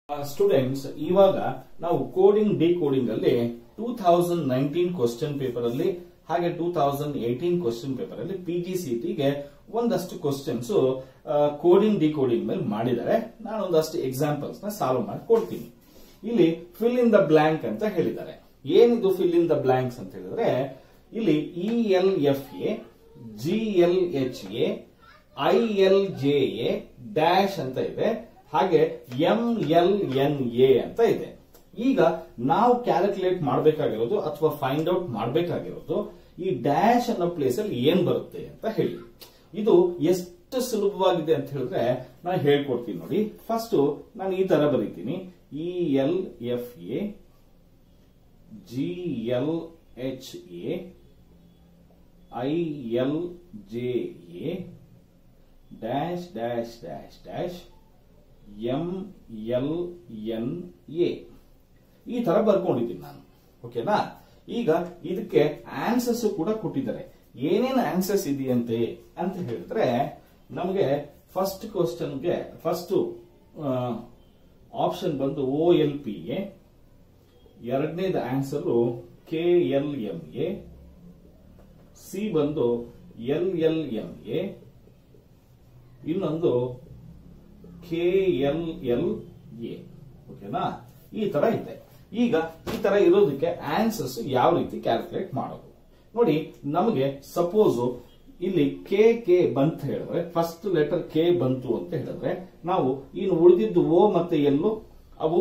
students ಇವಾಗ ನಾವು coding D coding ಅಲ್ಲಿ two thousand nineteen question paper ಅಲ್ಲಿ ಹಾಗೆ two thousand eighteen question paper ಅಲ್ಲಿ ಪಿ ಜಿ ಸಿ ಟಿಗೆ ಒಂದಷ್ಟು ಕ್ವಶನ್ಸ್ ಕೋಡಿಂಗ್ ಡಿ ಕೋಡಿಂಗ್ ಮೇಲೆ ಮಾಡಿದ್ದಾರೆ ನಾನು ಒಂದಷ್ಟು ಎಕ್ಸಾಂಪಲ್ಸ್ ನ ಸಾಲ್ವ್ ಮಾಡಿ ಕೊಡ್ತೀನಿ ಇಲ್ಲಿ ಫಿಲ್ ಇನ್ ದ ಬ್ಲಾಂಕ್ ಅಂತ ಹೇಳಿದ್ದಾರೆ ಏನಿದು ಫಿಲ್ ಇನ್ ದ ಬ್ಲಾಂಕ್ಸ್ ಅಂತ ಹೇಳಿದ್ರೆ ಇಲ್ಲಿ E L F A G L H A I L J A dash ಅಂತ ಇದೆ ಹಾಗೆ ಎಂ ಎಲ್ ಎನ್ ಎ ಅಂತ ಇದೆ ಈಗ ನಾವು ಕ್ಯಾಲ್ಕುಲೇಟ್ ಮಾಡಬೇಕಾಗಿರೋದು ಅಥವಾ ಫೈಂಡ್ ಔಟ್ ಮಾಡಬೇಕಾಗಿರೋದು ಈ ಡ್ಯಾಶ್ ಅನ್ನೋ ಪ್ಲೇಸ್ ಅಲ್ಲಿ ಏನ್ ಬರುತ್ತೆ ಅಂತ ಹೇಳಿ ಇದು ಎಷ್ಟು ಸುಲಭವಾಗಿದೆ ಅಂತ ಹೇಳಿದ್ರೆ ನಾನು ಹೇಳ್ಕೊಡ್ತೀನಿ ನೋಡಿ ಫಸ್ಟ್ ನಾನು ಈ ತರ ಬರೀತೀನಿ E L F A G L H A I L J A dash dash dash dash M L N A ಈ ತರ ಬರ್ಕೊಂಡಿದ್ದೀನಿ ನಾನು ಓಕೆನಾ ಈಗ ಇದಕ್ಕೆ ಆನ್ಸರ್ಸ್ ಕೂಡ ಕೊಟ್ಟಿದ್ದಾರೆ ಏನೇನು ಆನ್ಸರ್ಸ್ ಇದೆಯಂತೆ ಅಂತ ಹೇಳಿದ್ರೆ ನಮಗೆ ಫಸ್ಟ್ ಕ್ವಶನ್ಗೆ ಫಸ್ಟ್ ಆಪ್ಷನ್ ಬಂದು ಓ ಎಲ್ ಪಿ ಎ ಎರಡನೇದು answer K L M A C ಬಂದು ಎಲ್ ಎಲ್ ಎಂ ಎ ಇನ್ನೊಂದು ಕೆ ಎಲ್ ಎಲ್ ಎ ಓಕೆನಾ ಈ ತರ ಇದೆ ಈಗ ಈ ತರ ಇರೋದಕ್ಕೆ ಆನ್ಸರ್ಸ್ ಯಾವ ರೀತಿ ಕ್ಯಾಲ್ಕುಲೇಟ್ ಮಾಡೋದು ನೋಡಿ ನಮಗೆ ಸಪೋಸ್ ಇಲ್ಲಿ ಕೆ ಕೆ ಬಂತ ಹೇಳಿದ್ರೆ ಫಸ್ಟ್ ಲೆಟರ್ ಕೆ ಬಂತು ಅಂತ ಹೇಳಿದ್ರೆ ನಾವು ಇನ್ನು ಉಳಿದಿದ್ದು ಓ ಮತ್ತೆ ಎಲ್ಲು ಅವು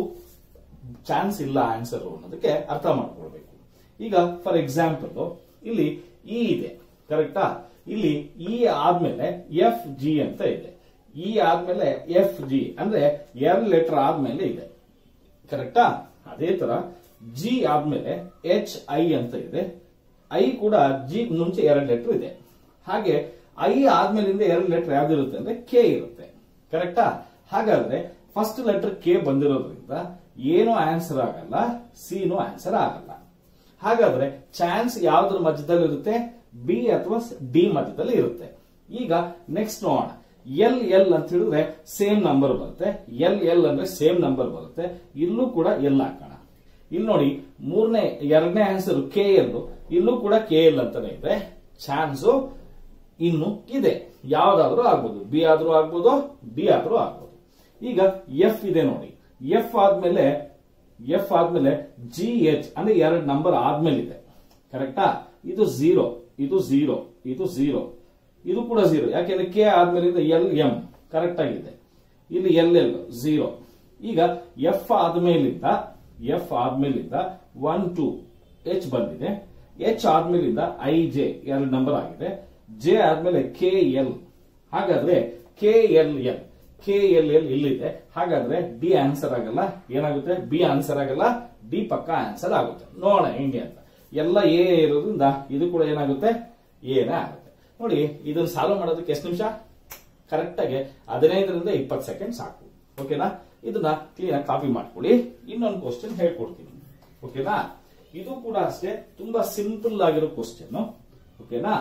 ಚಾನ್ಸ್ ಇಲ್ಲ ಆನ್ಸರ್ ಅನ್ನೋದಕ್ಕೆ ಅರ್ಥ ಮಾಡ್ಕೊಳ್ಬೇಕು ಈಗ ಫಾರ್ ಎಕ್ಸಾಂಪಲ್ ಇಲ್ಲಿ ಇ ಇದೆ ಕರೆಕ್ಟಾ ಇಲ್ಲಿ ಇ ಆದ್ಮೇಲೆ ಎಫ್ ಜಿ ಅಂತ ಇದೆ ಇ ಆದ್ಮೇಲೆ ಎಫ್ ಜಿ ಅಂದ್ರೆ ಎರಡು ಲೆಟರ್ ಆದ್ಮೇಲೆ ಇದೆ ಕರೆಕ್ಟಾ ಅದೇ ತರ ಜಿ ಆದ್ಮೇಲೆ ಎಚ್ ಐ ಅಂತ ಇದೆ ಐ ಕೂಡ ಜಿ ಮುಂಚೆ ಎರಡು ಲೆಟರ್ ಇದೆ ಹಾಗೆ ಐ ಆದ್ಮೇಲಿಂದ ಎರಡು ಲೆಟರ್ ಯಾವ್ದಿರುತ್ತೆ ಅಂದ್ರೆ ಕೆ ಇರುತ್ತೆ ಕರೆಕ್ಟಾ ಹಾಗಾದ್ರೆ ಫಸ್ಟ್ ಲೆಟರ್ ಕೆ ಬಂದಿರೋದ್ರಿಂದ ಏನು ಆನ್ಸರ್ ಆಗಲ್ಲ ಸಿನೂ ಆನ್ಸರ್ ಆಗಲ್ಲ ಹಾಗಾದ್ರೆ ಚಾನ್ಸ್ ಯಾವ್ದ್ರ ಮಧ್ಯದಲ್ಲಿ ಇರುತ್ತೆ ಬಿ ಅಥವಾ ಡಿ ಮಧ್ಯದಲ್ಲಿ ಇರುತ್ತೆ ಈಗ ನೆಕ್ಸ್ಟ್ ನೋಡೋಣ ಎಲ್ ಎಲ್ ಅಂತ ಹೇಳಿದ್ರೆ ಸೇಮ್ ನಂಬರ್ ಬರುತ್ತೆ ಎಲ್ ಎಲ್ ಅಂದ್ರೆ ಸೇಮ್ ನಂಬರ್ ಬರುತ್ತೆ ಇಲ್ಲೂ ಕೂಡ ಎಲ್ ಹಾಕೋಣ ಇಲ್ಲಿ ನೋಡಿ ಮೂರನೇ ಎರಡನೇ ಆನ್ಸರ್ ಕೆ ಎಲ್ ಇಲ್ಲೂ ಕೂಡ ಕೆ ಎಲ್ ಅಂತಾನೆ ಇದೆ ಚಾನ್ಸ್ ಇನ್ನು ಇದೆ ಯಾವ್ದಾದ್ರೂ ಆಗ್ಬೋದು ಬಿ ಆದ್ರೂ ಆಗ್ಬೋದು ಡಿ ಆದ್ರೂ ಆಗ್ಬೋದು ಈಗ ಎಫ್ ಇದೆ ನೋಡಿ ಎಫ್ ಆದ್ಮೇಲೆ ಎಫ್ ಆದ್ಮೇಲೆ ಜಿ ಎಚ್ ಅಂದ್ರೆ ಎರಡು ನಂಬರ್ ಆದ್ಮೇಲೆ ಇದೆ ಕರೆಕ್ಟಾ ಇದು ಝೀರೋ ಇದು ಝೀರೋ ಇದು ಝೀರೋ ಇದು ಕೂಡ ಝೀರೋ ಯಾಕೆಂದ್ರೆ ಕೆ ಆದ್ಮೇಲಿಂದ ಎಲ್ ಎಂ ಕರೆಕ್ಟ್ ಆಗಿದೆ ಇಲ್ಲಿ ಎಲ್ ಎಲ್ ಝೀರೋ ಈಗ ಎಫ್ ಆದ್ಮೇಲಿಂದ ಎಫ್ ಆದ್ಮೇಲಿಂದ ಒನ್ ಟು ಎಚ್ ಬಂದಿದೆ ಎಚ್ ಆದ್ಮೇಲಿಂದ ಐ ಜೆ ಎರಡು ನಂಬರ್ ಆಗಿದೆ ಜೆ ಆದ್ಮೇಲೆ ಕೆ ಎಲ್ ಹಾಗಾದ್ರೆ K L L K L L ಇಲ್ಲಿದೆ ಹಾಗಾದ್ರೆ ಡಿ ಆನ್ಸರ್ ಆಗಲ್ಲ ಏನಾಗುತ್ತೆ ಬಿ ಆನ್ಸರ್ ಆಗಲ್ಲ ಡಿ ಪಕ್ಕ ಆನ್ಸರ್ ಆಗುತ್ತೆ ನೋಡೋಣ ಹೆಂಗೆ ಅಂತ ಎಲ್ಲ ಎ ಇರೋದ್ರಿಂದ ಇದು ಕೂಡ ಏನಾಗುತ್ತೆ ಏನೇ ಆಗುತ್ತೆ ನೋಡಿ ಇದನ್ನ ಸಾಲ್ವ್ ಮಾಡೋದಕ್ಕೆ ಎಷ್ಟು ನಿಮಿಷ ಕರೆಕ್ಟ್ ಆಗಿ ಹದಿನೈದರಿಂದ ಇಪ್ಪತ್ತು ಸೆಕೆಂಡ್ ಸಾಕು ಓಕೆನಾ ಇದನ್ನ ಕ್ಲೀನ್ ಆಗಿ ಕಾಪಿ ಮಾಡ್ಕೊಳ್ಳಿ ಇನ್ನೊಂದು ಕ್ವಶನ್ ಹೇಳ್ಕೊಡ್ತೀನಿ ಓಕೆನಾ ಇದು ಕೂಡ ಅಷ್ಟೇ ತುಂಬಾ ಸಿಂಪಲ್ ಆಗಿರೋ ಕ್ವಶನ್ ಓಕೆನಾ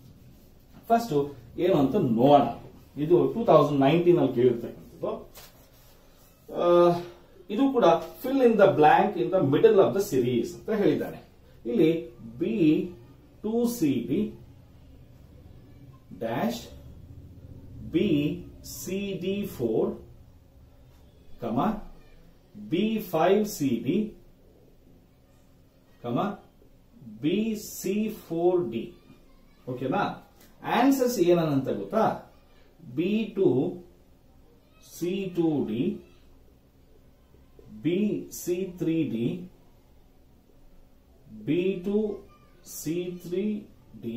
ಫಸ್ಟ್ ಏನು ಅಂತ ನೋಡೋಣ ಇದು ಟೂ ತೌಸಂಡ್ ನೈನ್ಟೀನ್ ಅಲ್ಲಿ ಕೇಳಿರ್ತಕ್ಕಂಥದ್ದು ಇದು ಕೂಡ fill in the blank in the middle of the series ಅಂತ ಹೇಳಿದ್ದಾನೆ ಇಲ್ಲಿ B two C D dash B C D four comma B five C D comma B C four D ಓಕೆನಾ answers ಏನಂತ ಗೊತ್ತಾ B two C two D B C three D B two C three D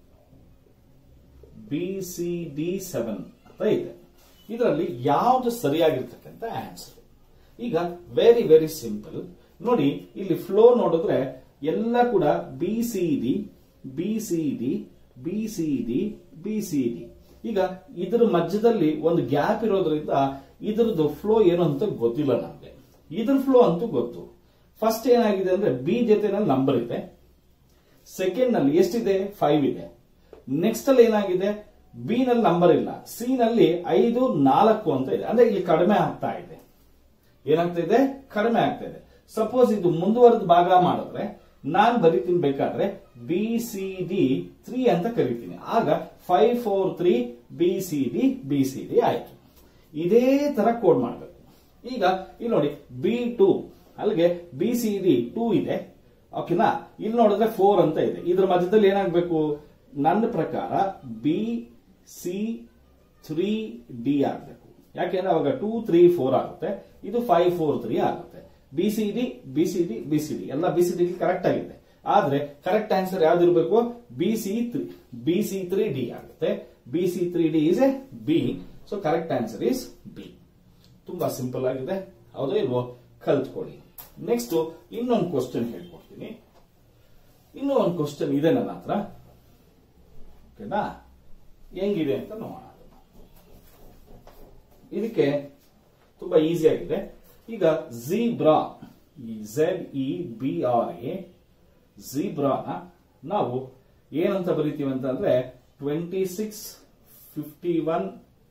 B C D seven ಅಂತ ಇದೆ ಇದರಲ್ಲಿ ಯಾವುದು ಸರಿಯಾಗಿರ್ತಕ್ಕಂಥ answer ಈಗ very very simple ನೋಡಿ ಇಲ್ಲಿ ಫ್ಲೋ ನೋಡಿದ್ರೆ ಎಲ್ಲ ಕೂಡ B C D B C D B C D B C D ಈಗ ಇದರ ಮಧ್ಯದಲ್ಲಿ ಒಂದು ಗ್ಯಾಪ್ ಇರೋದ್ರಿಂದ ಇದ್ರದ್ದು ಫ್ಲೋ ಏನು ಅಂತ ಗೊತ್ತಿಲ್ಲ ನಮ್ಗೆ ಇದ್ರ ಫ್ಲೋ ಅಂತೂ ಗೊತ್ತು ಫಸ್ಟ್ ಏನಾಗಿದೆ ಅಂದ್ರೆ ಬಿ ಜೊತೆನಲ್ಲಿ ನಂಬರ್ ಇದೆ ಸೆಕೆಂಡ್ ನಲ್ಲಿ ಎಷ್ಟಿದೆ ಫೈವ್ ಇದೆ ನೆಕ್ಸ್ಟ್ ಅಲ್ಲಿ ಏನಾಗಿದೆ ಬಿ ನಲ್ಲಿ ನಂಬರ್ ಇಲ್ಲ ಸಿ ನಲ್ಲಿ ಐದು ನಾಲ್ಕು ಅಂತ ಇದೆ ಅಂದ್ರೆ ಇಲ್ಲಿ ಕಡಿಮೆ ಆಗ್ತಾ ಇದೆ ಏನಾಗ್ತಾ ಇದೆ ಕಡಿಮೆ ಆಗ್ತಾ ಇದೆ ಸಪೋಸ್ ಇದು ಮುಂದುವರೆದ ಭಾಗ ಮಾಡಿದ್ರೆ ನಾನ್ ಬರಿತೀನಿ ಬೇಕಾದ್ರೆ ಬಿ ಸಿ ಡಿ ತ್ರೀ ಅಂತ ಕರಿತೀನಿ ಆಗ five four three B C D B C D ಆಯ್ತು ಇದೇ ತರ ಕೋಡ್ ಮಾಡಬೇಕು ಈಗ ಇಲ್ಲಿ ನೋಡಿ ಬಿ ಟು ಅಲ್ಲಿಗೆ ಬಿ ಸಿ ಡಿ ಟೂ ಇದೆ ಓಕೆನಾ ಇಲ್ಲಿ ನೋಡಿದ್ರೆ ಫೋರ್ ಅಂತ ಇದೆ ಇದ್ರ ಮಧ್ಯದಲ್ಲಿ ಏನಾಗಬೇಕು ನನ್ನ ಪ್ರಕಾರ ಬಿ ಸಿ ತ್ರೀ ಡಿ ಆಗಬೇಕು ಯಾಕೆಂದ್ರೆ ಅವಾಗ ಟೂ ತ್ರೀ ಫೋರ್ ಆಗುತ್ತೆ ಇದು ಫೈವ್ ಫೋರ್ ತ್ರೀ ಆಗುತ್ತೆ B C D B C D B C D ಎಲ್ಲ ಬಿ ಸಿ ಡಿ ಕರೆಕ್ಟ್ ಆಗಿದೆ ಆದ್ರೆ ಕರೆಕ್ಟ್ ಆನ್ಸರ್ ಯಾವ್ದಿರ್ಬೇಕು B C three B C three D ಆಗುತ್ತೆ B C three D is A B so correct answer is B ತುಂಬಾ simple ಆಗಿದೆ ಹೌದೋ ಇಲ್ವೋ ಕಲ್ತ್ಕೊಳ್ಳಿ next ಇನ್ನೊಂದು ಕ್ವಶನ್ ಹೇಳ್ಕೊಡ್ತೀನಿ ಇನ್ನೂ ಒಂದು ಕ್ವಶನ್ ಇದೆ ನನ್ನ ಹತ್ರ ಓಕೆನಾ ಹೆಂಗಿದೆ ಅಂತ ನೋಡೋಣ ಇದಕ್ಕೆ ತುಂಬಾ ಈಸಿ ಆಗಿದೆ ಈಗ zebra Z E B R A ಝೀಬ್ರಾನ ನಾವು ಏನಂತ ಬರಿತೀವಿ ಅಂತಂದ್ರೆ twenty six fifty one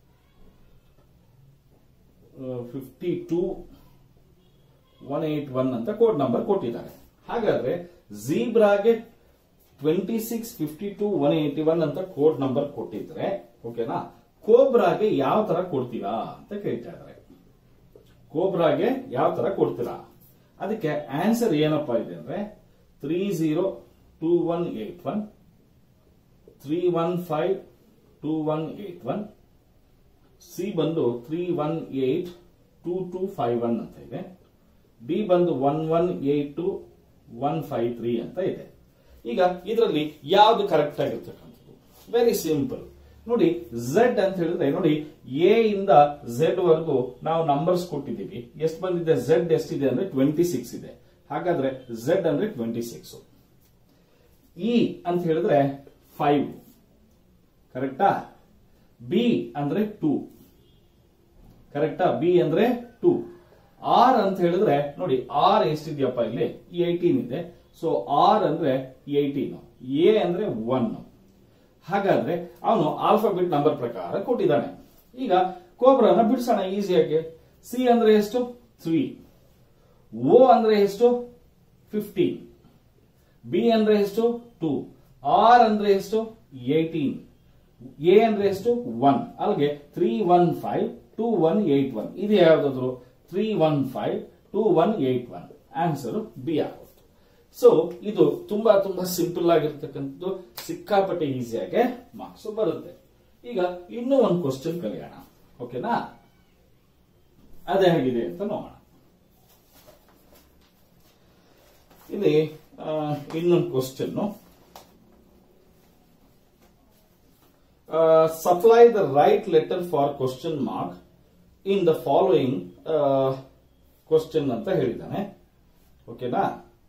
fifty two one eight one ಅಂತ ಕೋಡ್ ನಂಬರ್ ಕೊಟ್ಟಿದ್ದಾರೆ ಹಾಗಾದ್ರೆ ಝೀಬ್ರಾಗೆ twenty six fifty two one eighty one ಅಂತ ಕೋಡ್ ನಂಬರ್ ಕೊಟ್ಟಿದ್ರೆ ಓಕೆನಾ ಕೋಬ್ರಾಗೆ ಯಾವ ತರ ಕೊಡ್ತೀರಾ ಅಂತ ಕೇಳ್ತಾ ಇದ್ದಾರೆ ಕೋಬ್ರಾಗೆ ಯಾವ ತರ ಕೊಡ್ತೀರಾ ಅದಕ್ಕೆ ಆನ್ಸರ್ ಏನಪ್ಪಾ ಇದೆ ಅಂದ್ರೆ three zero two one eight one three one five two one eight one C ಬಂದು three one eight two two five one ಅಂತ ಇದೆ ಡಿ ಬಂದು one one eight two one five three ಅಂತ ಇದೆ ಈಗ ಇದರಲ್ಲಿ ಯಾವ್ದು ಕರೆಕ್ಟ್ ಆಗಿರ್ತಕ್ಕಂಥದ್ದು ವೆರಿ ಸಿಂಪಲ್ ನೋಡಿ ಝೆಡ್ ಅಂತ ಹೇಳಿದ್ರೆ ನೋಡಿ ಎ ಇಂದ ಝೆಡ್ ವರೆಗೂ ನಾವು ನಂಬರ್ಸ್ ಕೊಟ್ಟಿದ್ದೀವಿ ಎಷ್ಟು ಬಂದಿದೆ ಝೆಡ್ ಎಷ್ಟಿದೆ ಅಂದ್ರೆ ಟ್ವೆಂಟಿ ಸಿಕ್ಸ್ ಇದೆ ಹಾಗಾದ್ರೆ ಝೆಡ್ ಅಂದ್ರೆ ಟ್ವೆಂಟಿ ಸಿಕ್ಸ್ ಇ ಅಂತ ಹೇಳಿದ್ರೆ ಫೈವ್ ಕರೆಕ್ಟಾ ಬಿ ಅಂದ್ರೆ ಟೂ ಕರೆಕ್ಟಾ ಬಿ ಅಂದ್ರೆ ಟೂ ಆರ್ ಅಂತ ಹೇಳಿದ್ರೆ ನೋಡಿ ಆರ್ ಎಷ್ಟಿದೆಯಪ್ಪ ಇಲ್ಲಿ ಏಯ್ಟೀನ್ ಇದೆ ಸೊ ಆರ್ ಅಂದ್ರೆ ಏಯ್ಟೀನ್ ಎ ಅಂದ್ರೆ ಒನ್ ಹಾಗಾದ್ರೆ ಅವನು ಆಲ್ಫಾಬೆಟ್ ನಂಬರ್ ಪ್ರಕಾರ ಕೊಟ್ಟಿದ್ದಾನೆ ಈಗ ಕೋಬ್ರನ ಬಿಡಿಸೋಣ ಈಸಿಯಾಗಿ ಸಿ ಅಂದ್ರೆ ಎಷ್ಟು ತ್ರೀ ಓ ಅಂದ್ರೆ ಎಷ್ಟು ಫಿಫ್ಟೀನ್ ಬಿ ಅಂದ್ರೆ ಎಷ್ಟು ಟೂ ಆರ್ ಅಂದ್ರೆ ಎಷ್ಟು ಏಯ್ಟೀನ್ ಎ ಅಂದ್ರೆ ಎಷ್ಟು ಒನ್ ಅಲ್ಲಿಗೆ three one five two one eight one ಇದು ಯಾವ್ದಾದ್ರು three one five two one eight one answer B ಆಗುತ್ತೆ ಸೊ ಇದು ತುಂಬಾ ತುಂಬಾ ಸಿಂಪಲ್ ಆಗಿರ್ತಕ್ಕಂಥದ್ದು ಸಿಕ್ಕಾಪಟ್ಟೆ ಈಸಿಯಾಗಿ ಮಾರ್ಕ್ಸ್ ಬರುತ್ತೆ ಈಗ ಇನ್ನೂ ಒಂದು ಕ್ವಶನ್ ಕಲಿಯೋಣ ಓಕೆನಾ ಅದೇ ಹೇಗಿದೆ ಅಂತ ನೋಡೋಣ ಇಲ್ಲಿ ಇನ್ನೊಂದು question supply the right letter for question mark in the following question ಅಂತ ಹೇಳಿದ್ದಾನೆ ಓಕೆನಾ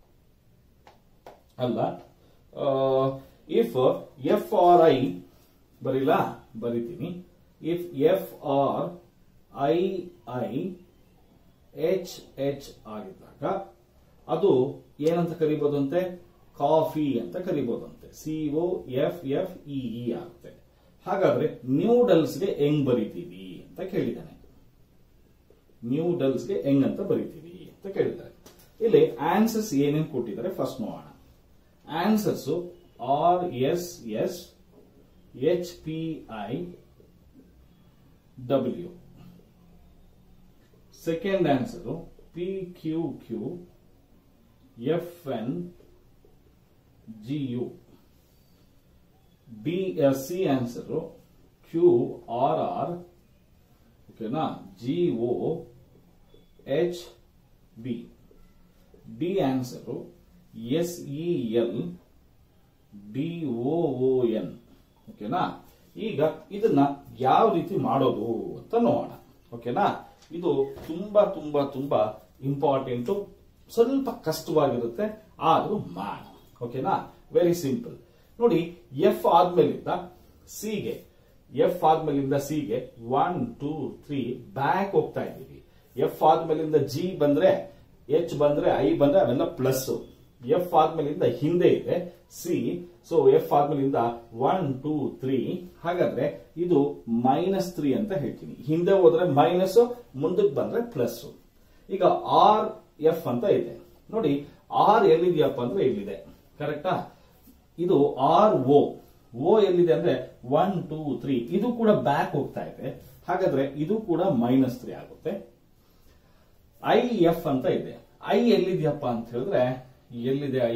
ಅಲ್ಲ ಇಫ್ ಎಫ್ ಆರ್ ಐ ಬರಿಲ್ಲ ಬರಿತೀನಿ if F R I I H H ಆಗಿದ್ದಾಗ ಅದು ಏನಂತ ಕರಿಬಹುದಂತೆ ಕಾಫಿ ಅಂತ ಕರಿಬಹುದಂತೆ C O F F E E ಆಗುತ್ತೆ ಹಾಗಾದ್ರೆ ನ್ಯೂಡಲ್ಸ್ಗೆ ಹೆಂಗ್ ಬರಿತೀವಿ ಅಂತ ಕೇಳಿದ್ದಾನೆ ನ್ಯೂಡಲ್ಸ್ಗೆ ಹೆಂಗ್ ಅಂತ ಬರಿತೀವಿ ಅಂತ ಕೇಳಿದ್ದಾರೆ ಇಲ್ಲಿ ಆನ್ಸರ್ಸ್ ಏನೇನು ಕೊಟ್ಟಿದ್ದಾರೆ ಫಸ್ಟ್ ನೋಡೋಣ answers R S S H P I W second answer P Q Q F N G U D C answer Q R R ಓಕೆನಾ G O H B D answer S E L D O N ಓಕೆನಾ ಈಗ ಇದನ್ನ ಯಾವ ರೀತಿ ಮಾಡೋದು ಅಂತ ನೋಡೋಣ ಓಕೆನಾ ಇದು ತುಂಬಾ ತುಂಬಾ ತುಂಬಾ ಇಂಪಾರ್ಟೆಂಟ್ ಸ್ವಲ್ಪ ಕಷ್ಟವಾಗಿರುತ್ತೆ ಆದ್ರೂ ಮಾಡ ಓಕೆನಾ ವೆರಿ ಸಿಂಪಲ್ ನೋಡಿ ಎಫ್ ಆದ್ಮೇಲಿಂದ ಸಿಗೆ ಎಫ್ ಆದ್ಮೇಲಿಂದ ಸಿಗೆ ಒನ್ ಟೂ ತ್ರೀ ಬ್ಯಾಕ್ ಹೋಗ್ತಾ ಇದ್ದೀವಿ ಎಫ್ ಆದ್ಮೇಲಿಂದ ಜಿ ಬಂದ್ರೆ ಎಚ್ ಬಂದ್ರೆ ಐ ಬಂದ್ರೆ ಅವೆಲ್ಲ ಪ್ಲಸ್ ಎಫ್ ಆದ್ಮೇಲಿಂದ ಹಿಂದೆ ಇದೆ ಸಿ ಸೊ ಎಫ್ ಆದ್ಮೇಲಿಂದ ಒನ್ ಟೂ ತ್ರೀ ಹಾಗಾದ್ರೆ ಇದು ಮೈನಸ್ ತ್ರೀ ಅಂತ ಹೇಳ್ತೀನಿ ಹಿಂದೆ ಹೋದ್ರೆ ಮೈನಸ್ ಮುಂದಕ್ಕೆ ಬಂದ್ರೆ ಪ್ಲಸ್ ಈಗ ಆರ್ ಎಫ್ ಅಂತ ಇದೆ ನೋಡಿ ಆರ್ ಎಲ್ಲಿದೆಯಪ್ಪ ಅಂದ್ರೆ ಇಲ್ಲಿದೆ ಕರೆಕ್ಟಾ ಇದು ಆರ್ ಓ ಓ ಎಲ್ಲಿದೆ ಅಂದ್ರೆ ಒನ್ ಟೂ ತ್ರೀ ಇದು ಕೂಡ ಬ್ಯಾಕ್ ಹೋಗ್ತಾ ಇದೆ ಹಾಗಾದ್ರೆ ಇದು ಕೂಡ ಮೈನಸ್ ತ್ರೀ ಆಗುತ್ತೆ ಐ ಎಫ್ ಅಂತ ಇದೆ ಐ ಎಲ್ಲಿದೆಯಪ್ಪ ಅಂತ ಹೇಳಿದ್ರೆ ಎಲ್ಲಿದೆ ಐ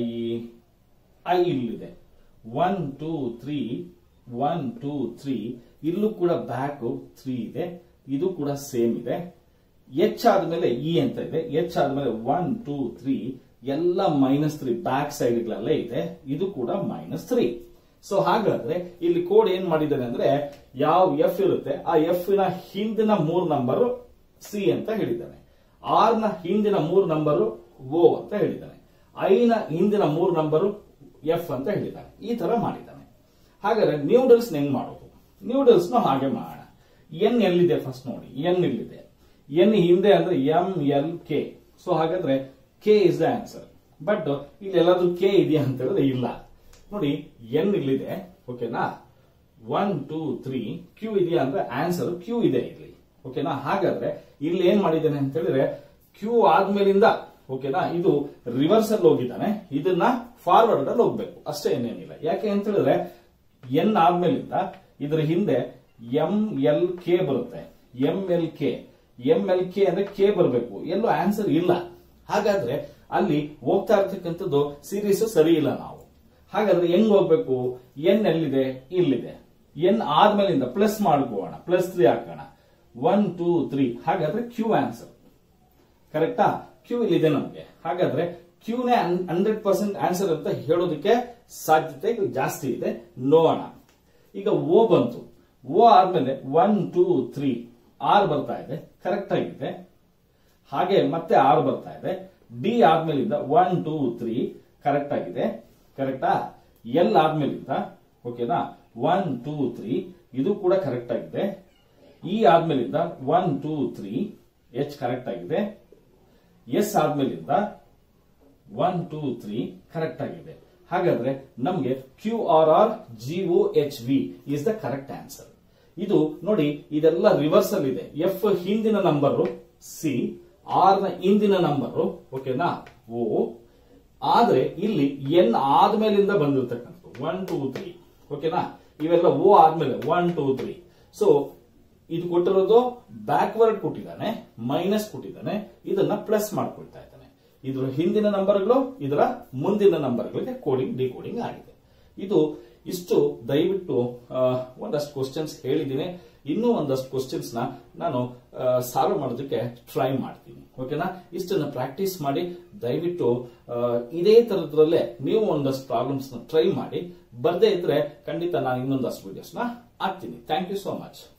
ಐ ಇಲ್ಲಿದೆ one two three one two three ಇಲ್ಲೂ ಕೂಡ ಬ್ಯಾಕ್ ತ್ರೀ ಇದೆ ಇದು ಕೂಡ ಸೇಮ್ ಇದೆ ಎಚ್ ಆದ್ಮೇಲೆ ಇ ಅಂತ ಇದೆ ಎಚ್ ಆದ್ಮೇಲೆ ಒನ್ ಟೂ ತ್ರೀ ಎಲ್ಲ ಮೈನಸ್ ತ್ರೀ ಬ್ಯಾಕ್ ಸೈಡ್ಗಳಲ್ಲೇ ಇದೆ ಇದು ಕೂಡ ಮೈನಸ್ ತ್ರೀ ಸೊ ಹಾಗಾದ್ರೆ ಇಲ್ಲಿ ಕೋಡ್ ಏನ್ ಮಾಡಿದ್ದಾನೆ ಅಂದ್ರೆ ಯಾವ ಎಫ್ ಇರುತ್ತೆ ಆ ಎಫ್ ನ ಹಿಂದಿನ ಮೂರ್ ನಂಬರ್ ಸಿ ಅಂತ ಹೇಳಿದ್ದಾನೆ ಆರ್ ನ ಹಿಂದಿನ ಮೂರ್ ನಂಬರು ಓ ಅಂತ ಹೇಳಿದ್ದಾನೆ ಐ ನ ಹಿಂದಿನ ಮೂರ್ ನಂಬರು ಎಫ್ ಅಂತ ಹೇಳಿದ್ದಾನೆ ಈ ತರ ಮಾಡಿದ್ದಾನೆ ಹಾಗಾದ್ರೆ ನ್ಯೂಡಲ್ಸ್ ಹೆಂಗ್ ಮಾಡೋದು ನ್ಯೂಡಲ್ಸ್ ನ ಹಾಗೆ ಮಾಡೋಣ ಎನ್ ಎಲ್ಲಿದೆ ಫಸ್ಟ್ ನೋಡಿ ಎನ್ ಇಲ್ಲಿದೆ ಎನ್ ಹಿಂದೆ ಅಂದ್ರೆ ಎಂ ಎಲ್ ಕೆ ಸೊ ಹಾಗಾದ್ರೆ K is the answer but ಇಲ್ಲಿ ಎಲ್ಲಾದ್ರೂ ಕೆ ಇದೆಯಾ ಅಂತ ಹೇಳಿದ್ರೆ ಇಲ್ಲ ನೋಡಿ ಎನ್ ಇಲ್ಲಿದೆ ಓಕೆನಾ ಒನ್ ಟೂ ತ್ರೀ ಕ್ಯೂ ಇದೆಯಾ ಅಂದ್ರೆ ಆನ್ಸರ್ ಕ್ಯೂ ಇದೆ ಇಲ್ಲಿ ಓಕೆನಾ ಹಾಗಾದ್ರೆ ಇಲ್ಲಿ ಏನ್ ಮಾಡಿದ್ದೇನೆ ಅಂತ ಹೇಳಿದ್ರೆ ಕ್ಯೂ ಆದ್ಮೇಲಿಂದ ಓಕೆನಾ ಇದು ರಿವರ್ಸ್ ಅಲ್ಲಿ ಹೋಗಿದ್ದಾನೆ ಇದನ್ನ ಫಾರ್ವರ್ಡ್ ಅಲ್ಲಿ ಹೋಗ್ಬೇಕು ಅಷ್ಟೇ ಏನೇನಿಲ್ಲ ಯಾಕೆ ಅಂತ ಹೇಳಿದ್ರೆ ಎನ್ ಆದ್ಮೇಲಿಂದ ಇದ್ರ ಹಿಂದೆ ಎಂ ಎಲ್ ಕೆ ಬರುತ್ತೆ M L K M L K ಅಂದ್ರೆ ಕೆ ಬರಬೇಕು ಎಲ್ಲೂ ಆನ್ಸರ್ ಇಲ್ಲ ಹಾಗಾದ್ರೆ ಅಲ್ಲಿ ಹೋಗ್ತಾ ಇರ್ತಕ್ಕಂಥದ್ದು ಸೀರೀಸ್ ಸರಿ ಇಲ್ಲ ನಾವು ಹಾಗಾದ್ರೆ ಹೆಂಗ್ ಹೋಗ್ಬೇಕು ಎನ್ ಎಲ್ಲಿದೆ ಇಲ್ಲಿದೆ ಎನ್ ಆದ್ಮೇಲಿಂದ ಪ್ಲಸ್ ಮಾಡ್ಕೋಣ ಪ್ಲಸ್ ತ್ರೀ ಹಾಕೋಣ ಒನ್ ಟೂ ತ್ರೀ ಹಾಗಾದ್ರೆ ಕ್ಯೂ ಆನ್ಸರ್ ಕರೆಕ್ಟಾ ಕ್ಯೂ ಇಲ್ಲಿದೆ ನಮಗೆ ಹಾಗಾದ್ರೆ ಕ್ಯೂನೇ ಹಂಡ್ರೆಡ್ ಪರ್ಸೆಂಟ್ ಆನ್ಸರ್ ಅಂತ ಹೇಳೋದಕ್ಕೆ ಸಾಧ್ಯತೆ ಜಾಸ್ತಿ ಇದೆ ನೋಡೋಣ ಈಗ ಓ ಬಂತು ಓ ಆದ್ಮೇಲೆ ಒನ್ ಟೂ ತ್ರೀ ಆರ್ ಬರ್ತಾ ಇದೆ ಕರೆಕ್ಟ್ ಆಗಿದೆ ಹಾಗೆ ಮತ್ತೆ ಆರ್ ಬರ್ತಾ ಇದೆ ಡಿ ಆದ್ಮೇಲಿಂದ ಒನ್ ಟೂ ತ್ರೀ ಕರೆಕ್ಟ್ ಆಗಿದೆ ಕರೆಕ್ಟಾ ಎಲ್ ಆದ್ಮೇಲಿಂದ ಓಕೆನಾ ಒನ್ ಟೂ ತ್ರೀ ಇದು ಕೂಡ ಕರೆಕ್ಟ್ ಆಗಿದೆ ಇ ಆದ್ಮೇಲಿಂದ one two three H correct ಆಗಿದೆ ಎಸ್ ಆದ್ಮೇಲಿಂದ ಒನ್ ಟೂ ತ್ರೀ ಕರೆಕ್ಟ್ ಆಗಿದೆ ಹಾಗಾದ್ರೆ ನಮಗೆ Q R R G O H V is the correct answer ಇದು ನೋಡಿ ಇದೆಲ್ಲ ರಿವರ್ಸಲ್ ಇದೆ ಎಫ್ ಹಿಂದಿನ ನಂಬರ್ ಸಿ ಆರ್ ನ ಹಿಂದಿನ ನಂಬರ್ ಓಕೆನಾ ಓ ಆದ್ರೆ ಇಲ್ಲಿ ಎನ್ ಆದ್ಮೇಲಿಂದ ಬಂದಿರತಕ್ಕಂಥದ್ದು ಒನ್ ಟೂ ತ್ರೀ ಓಕೆನಾ ಇವೆಲ್ಲ ಓ ಆದ್ಮೇಲೆ ಒನ್ ಟೂ ತ್ರೀ ಸೊ ಇದು ಕೊಟ್ಟಿರೋದು ಬ್ಯಾಕ್ವರ್ಡ್ ಕೊಟ್ಟಿದ್ದಾನೆ ಮೈನಸ್ ಕೊಟ್ಟಿದ್ದಾನೆ ಇದನ್ನ ಪ್ಲಸ್ ಮಾಡ್ಕೊಳ್ತಾ ಇದ್ದಾನೆ ಇದರ ಹಿಂದಿನ ನಂಬರ್ಗಳು ಇದರ ಮುಂದಿನ ನಂಬರ್ಗಳಿಗೆ ಕೋಡಿಂಗ್ ಡಿಕೋಡಿಂಗ್ ಆಗಿದೆ ಇದು ಇಷ್ಟು ದಯವಿಟ್ಟು ಆ, ಒಂದಷ್ಟು ಕ್ವಶನ್ಸ್ ಹೇಳಿದ್ದೀನಿ ಇನ್ನೂ ಒಂದಷ್ಟು ಕ್ವಶನ್ಸ್ ನ ನಾನು ಸಾಲ್ವ್ ಮಾಡೋದಕ್ಕೆ ಟ್ರೈ ಮಾಡ್ತೀನಿ ಓಕೆನಾ ಇಷ್ಟನ್ನ ಪ್ರಾಕ್ಟೀಸ್ ಮಾಡಿ ದಯವಿಟ್ಟು ಆ, ಇದೇ ತರದ್ರಲ್ಲೇ ನೀವು ಒಂದಷ್ಟು ಪ್ರಾಬ್ಲಮ್ಸ್ ನ ಟ್ರೈ ಮಾಡಿ ಬರ್ದೇ ಇದ್ರೆ ಖಂಡಿತ ನಾನು ಇನ್ನೊಂದಷ್ಟು ವಿಡಿಯೋಸ್ ನ ಹಾಕ್ತೀನಿ ಥ್ಯಾಂಕ್ ಯು ಸೋ ಮಚ್